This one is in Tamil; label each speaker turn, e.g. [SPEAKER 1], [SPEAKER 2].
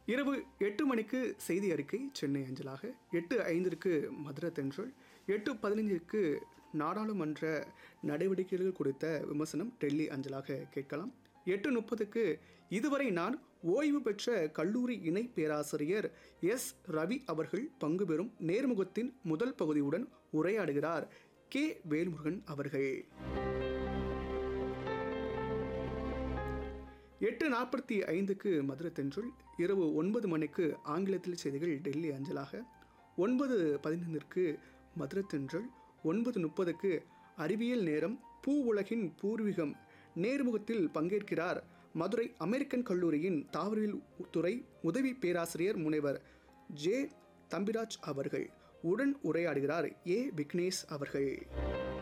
[SPEAKER 1] இரவு எட்டு மணிக்கு செய்தி அறிக்கை சென்னை அஞ்சலாக எட்டு ஐந்திற்கு மதுரை தென்றல் எட்டு பதினைஞ்சிற்கு நாடாளுமன்ற நடவடிக்கைகள் குறித்த விமர்சனம் டெல்லி அஞ்சலாக கேட்கலாம் எட்டு முப்பதுக்கு இதுவரை நான் ஓய்வு பெற்ற கல்லூரி இணை பேராசிரியர் எஸ் ரவி அவர்கள் பங்கு பெறும் நேர்முகத்தின் முதல் பகுதியுடன் உரையாடுகிறார் கே வேல்முருகன் அவர்கள் எட்டு நாற்பத்தி ஐந்துக்கு மதுரை தென்றல் இரவு ஒன்பது மணிக்கு ஆங்கிலத்தில் செய்திகள் டெல்லி அஞ்சலாக ஒன்பது பதினைந்திற்கு மதுரை தென்றல் ஒன்பது முப்பதுக்கு அறிவியல் நேரம் பூ உலகின் பூர்வீகம் நேர்முகத்தில் பங்கேற்கிறார் மதுரை அமெரிக்கன் கல்லூரியின் தாவரவியல் துறை உதவி பேராசிரியர் முனைவர் ஜே தம்பிராஜ் அவர்கள் உடன் உரையாடுகிறார் ஏ விக்னேஷ் அவர்கள்